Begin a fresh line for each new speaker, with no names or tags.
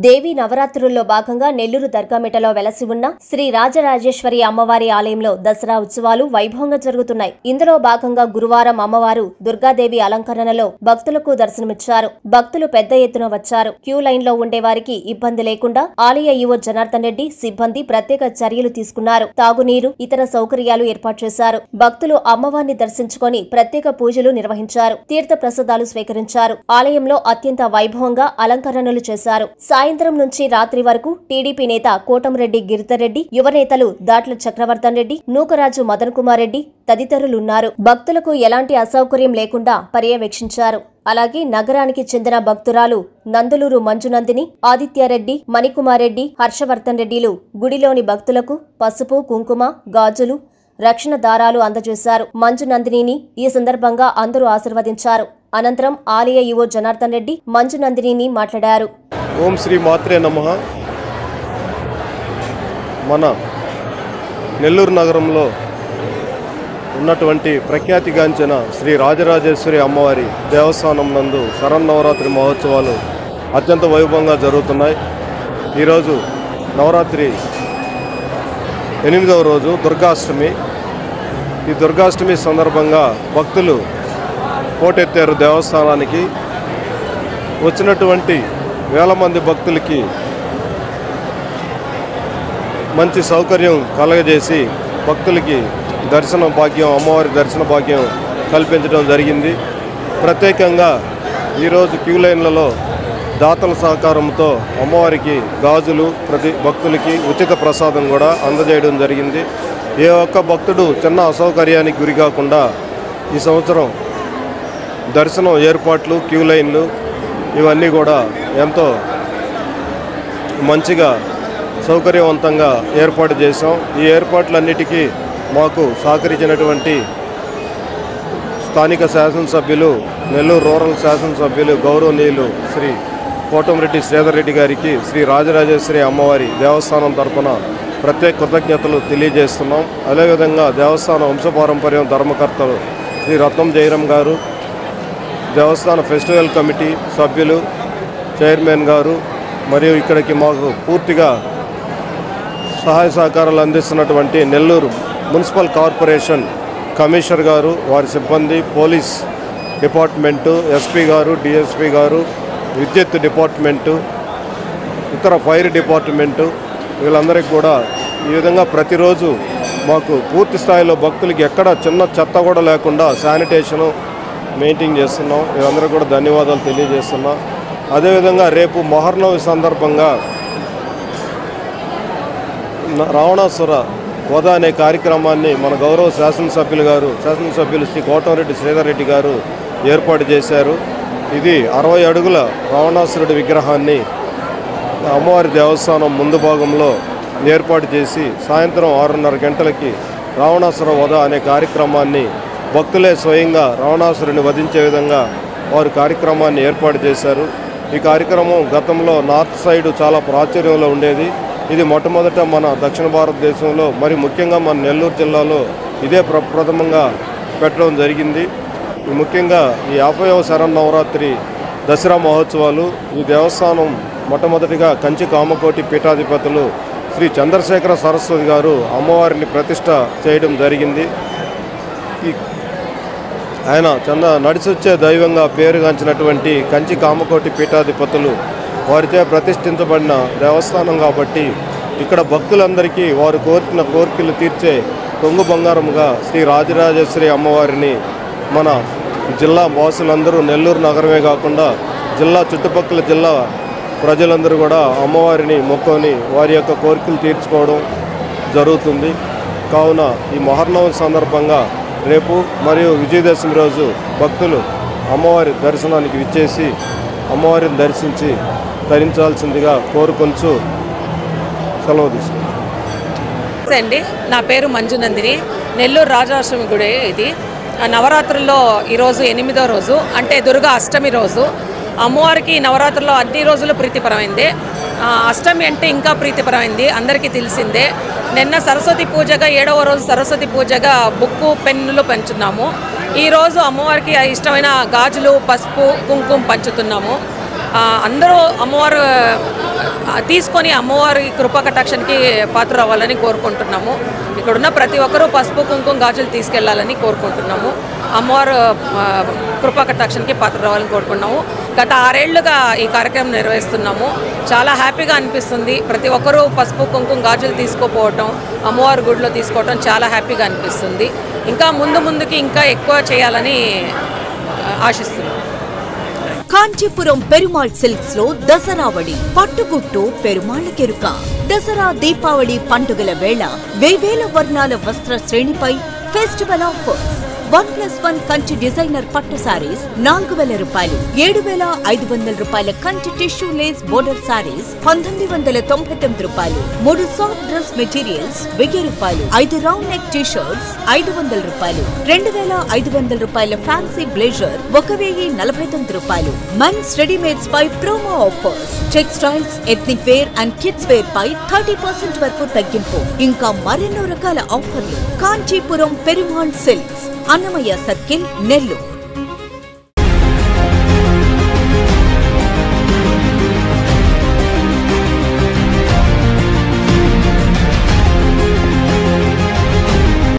దేవి నవరాత్రుల్లో భాగంగా నెల్లూరు దర్గామిటలో వెలసి ఉన్న శ్రీ రాజరాజేశ్వరి అమ్మవారి ఆలయంలో దసరా ఉత్సవాలు వైభవంగా జరుగుతున్నాయి ఇందులో భాగంగా గురువారం అమ్మవారు దుర్గాదేవి అలంకరణలో భక్తులకు దర్శనమిచ్చారు భక్తులు పెద్ద ఎత్తున వచ్చారు క్యూ లైన్ లో ఉండే వారికి ఇబ్బంది లేకుండా ఆలయ ఈవో జనార్దన్ రెడ్డి సిబ్బంది ప్రత్యేక చర్యలు తీసుకున్నారు తాగునీరు ఇతర సౌకర్యాలు ఏర్పాటు చేశారు భక్తులు అమ్మవారిని దర్శించుకొని ప్రత్యేక పూజలు నిర్వహించారు తీర్థ ప్రసాదాలు స్వీకరించారు ఆలయంలో అత్యంత వైభవంగా అలంకరణలు చేశారు సాయంత్రం నుంచి రాత్రి వరకు టీడీపీ నేత కోటంరెడ్డి గిరిధర్రెడ్డి యువ నేతలు దాట్ల చక్రవర్తన్ రెడ్డి నూకరాజు మదన్ కుమార్ రెడ్డి తదితరులున్నారు భక్తులకు ఎలాంటి అసౌకర్యం లేకుండా పర్యవేక్షించారు అలాగే నగరానికి చెందిన భక్తురాలు నందులూరు మంజునందిని ఆదిత్యారెడ్డి మణికుమారెడ్డి హర్షవర్ధన్ రెడ్డిలు గుడిలోని భక్తులకు పసుపు కుంకుమ గాజులు రక్షణ దారాలు అందజేశారు మంజు నందినిని ఈ సందర్భంగా అందరూ ఆశీర్వదించారు అనంతరం ఆలయ ఈవో జనార్దన్ రెడ్డి మంజు నందినిని మాట్లాడారు
ఓం శ్రీ మాత్రే నమ మన నెల్లూరు నగరంలో ఉన్నటువంటి ప్రఖ్యాతిగాంచిన శ్రీ రాజరాజేశ్వరి అమ్మవారి దేవస్థానం నందు శరన్నవరాత్రి మహోత్సవాలు అత్యంత వైభవంగా జరుగుతున్నాయి ఈరోజు నవరాత్రి ఎనిమిదవ రోజు దుర్గాష్టమి ఈ దుర్గాష్టమి సందర్భంగా భక్తులు పోటెత్తారు దేవస్థానానికి వచ్చినటువంటి వేల మంది భక్తులకి మంచి సౌకర్యం కలగజేసి భక్తులకి దర్శన భాగ్యం అమ్మవారి దర్శన భాగ్యం కల్పించడం జరిగింది ప్రత్యేకంగా ఈరోజు క్యూ లైన్లలో దాతల సహకారంతో అమ్మవారికి గాజులు ప్రతి భక్తులకి ఉచిత ప్రసాదం కూడా అందజేయడం జరిగింది ఏ ఒక్క భక్తుడు చిన్న అసౌకర్యానికి గురి కాకుండా ఈ సంవత్సరం దర్శనం ఏర్పాట్లు క్యూ లైన్లు ఇవన్నీ కూడా ఎంతో మంచిగా సౌకర్యవంతంగా ఏర్పాటు చేశాం ఈ ఏర్పాట్లన్నిటికీ మాకు సహకరించినటువంటి స్థానిక శాసనసభ్యులు నెల్లూరు రూరల్ శాసనసభ్యులు గౌరవనీయులు శ్రీ కోటంరెడ్డి శ్రీధర్ రెడ్డి గారికి శ్రీ రాజరాజేశ్వరి అమ్మవారి దేవస్థానం తరపున ప్రత్యేక కృతజ్ఞతలు తెలియజేస్తున్నాం అదేవిధంగా దేవస్థానం వంశపారంపర్యం ధర్మకర్తలు శ్రీ రత్నం జయరాం గారు దేవస్థాన ఫెస్టివల్ కమిటీ సభ్యులు చైర్మన్ గారు మరియు ఇక్కడికి మాకు పూర్తిగా సహాయ సహకారాలు అందిస్తున్నటువంటి నెల్లూరు మున్సిపల్ కార్పొరేషన్ కమిషనర్ గారు వారి సిబ్బంది పోలీస్ డిపార్ట్మెంటు ఎస్పీ గారు డిఎస్పీ గారు విద్యుత్ డిపార్ట్మెంటు ఇతర ఫైర్ డిపార్ట్మెంటు వీళ్ళందరికీ కూడా ఈ విధంగా ప్రతిరోజు మాకు పూర్తి స్థాయిలో భక్తులకి ఎక్కడ చిన్న చెత్త కూడా లేకుండా శానిటేషను మెయింటైన్ చేస్తున్నాం వీళ్ళందరూ కూడా ధన్యవాదాలు తెలియజేస్తున్నాం అదేవిధంగా రేపు మొహర్నవి సందర్భంగా న- రావణాసుర వధ అనే కార్యక్రమాన్ని మన గౌరవ శాసనసభ్యులు గారు శాసనసభ్యులు శ్రీ కోటంరెడ్డి శ్రీధర్ రెడ్డి గారు ఏర్పాటు చేశారు ఇది అరవై అడుగుల రావణాసురుడి విగ్రహాన్ని అమ్మవారి దేవస్థానం ముందు భాగంలో ఏర్పాటు చేసి సాయంత్రం ఆరున్నర గంటలకి రావణాసుర వధ అనే కార్యక్రమాన్ని భక్తులే స్వయంగా రావణాసురుని వధించే విధంగా వారు కార్యక్రమాన్ని ఏర్పాటు చేశారు ఈ కార్యక్రమం గతంలో నార్త్ సైడ్ చాలా ప్రాచుర్యంలో ఉండేది ఇది మొట్టమొదట మన దక్షిణ భారతదేశంలో మరి ముఖ్యంగా మన నెల్లూరు జిల్లాలో ఇదే ప్రప్రథమంగా పెట్టడం జరిగింది ఈ ముఖ్యంగా ఈ యాభైవ శరన్నవరాత్రి దసరా మహోత్సవాలు ఈ దేవస్థానం మొట్టమొదటిగా కంచి కామకోటి పీఠాధిపతులు శ్రీ చంద్రశేఖర సరస్వతి గారు అమ్మవారిని ప్రతిష్ట చేయడం జరిగింది ఈ ఆయన చంద నడిచొచ్చే దైవంగా పేరుగాంచినటువంటి కంచి కామకోటి పీఠాధిపతులు వారిచే ప్రతిష్ఠించబడిన దేవస్థానం కాబట్టి ఇక్కడ భక్తులందరికీ వారు కోరిన కోరికలు తీర్చే కొంగు బంగారముగా శ్రీ రాజరాజేశ్వరి అమ్మవారిని మన జిల్లా వాసులందరూ నెల్లూరు నగరమే కాకుండా జిల్లా చుట్టుపక్కల జిల్లా ప్రజలందరూ కూడా అమ్మవారిని మొక్కొని వారి యొక్క కోరికలు తీర్చుకోవడం జరుగుతుంది కావున ఈ మొహర్నవం సందర్భంగా రేపు మరియు విజయదశమి రోజు భక్తులు అమ్మవారి దర్శనానికి విచ్చేసి అమ్మవారిని దర్శించి ధరించాల్సిందిగా కోరుకొంచు సెలవు తీసుకుంటాం
నమస్తే అండి నా పేరు మంజునందిని నెల్లూరు రాజాష్టమి గుడి ఇది ఆ నవరాత్రుల్లో ఈరోజు ఎనిమిదో రోజు అంటే దుర్గా అష్టమి రోజు అమ్మవారికి నవరాత్రుల్లో అన్ని రోజులు ప్రీతిపరమైంది ఆ, అష్టమి అంటే ఇంకా ప్రీతిపరమైంది అందరికీ తెలిసిందే నిన్న సరస్వతి పూజగా ఏడవ రోజు సరస్వతి పూజగా బుక్కు పెన్నులు పంచున్నాము ఈరోజు అమ్మవారికి ఇష్టమైన గాజులు పసుపు కుంకుమ పంచుతున్నాము ఆ, అందరూ అమ్మవారు ఆ, తీసుకొని అమ్మవారి కృపా కటాక్షానికి పాత్ర అవ్వాలని కోరుకుంటున్నాము ఇక్కడున్న ప్రతి ఒక్కరూ పసుపు కుంకుమ గాజులు తీసుకెళ్లాలని కోరుకుంటున్నాము అమ్మవారు ఆ, కృపా కటాక్షానికి పాత్ర అవ్వాలని కోరుకుంటున్నాము గత ఆరేళ్లుగా ఈ కార్యక్రమం నిర్వహిస్తున్నాము చాలా హ్యాపీగా అనిపిస్తుంది ప్రతి ఒక్కరూ పసుపు కుంకుమ గాజులు తీసుకోపోవటం అమ్మవారి గుడిలో తీసుకోవటం చాలా హ్యాపీగా అనిపిస్తుంది ఇంకా ముందు ముందుకి ఇంకా ఎక్కువ చేయాలని ఆ, ఆశిస్తున్నాం
కాంచీపురం పెరుమాళ్ సిల్క్స్ లో దసరావళి పట్టుగుట్టు పెరుమాళ్ళ కెరుక దసరా దీపావళి పండుగల వేళ వేవేల వర్ణాల వస్త్ర శ్రేణిపై festival offers one plus one Kanchi designer పట్టు సారీస్ నాలుగు వేల రూపాయలు ఏడు వేల ఐదు వందల రూపాయల Kanchi tissue lace border saris పంతొమ్మిది వందల తొంభై తొమ్మిది రూపాయలు మూడు సాఫ్ట్ డ్రెస్ మెటీరియల్స్ వెయ్యి రూపాయలు ఐదు రౌండ్ నెక్ టీ షర్ట్స్ ఐదు వందల రూపాయలు రెండు వేల ఐదు వందల రూపాయల ఫ్యాన్సీ బ్లేజర్ ఒక వెయ్యి నలభై తొమ్మిది రూపాయలు మెన్స్ రెడీమేడ్స్ పై promo offers textiles ethnic wear and kids wear పై థర్టీ పర్సెంట్ వరకు తగ్గింపు ఇంకా మరెన్నో రకాల ఆఫర్లు కాంచీపురం పెరుమాళ్ సిల్క్స్ అన్నమయ్య సర్కిల్ నెల్లూరు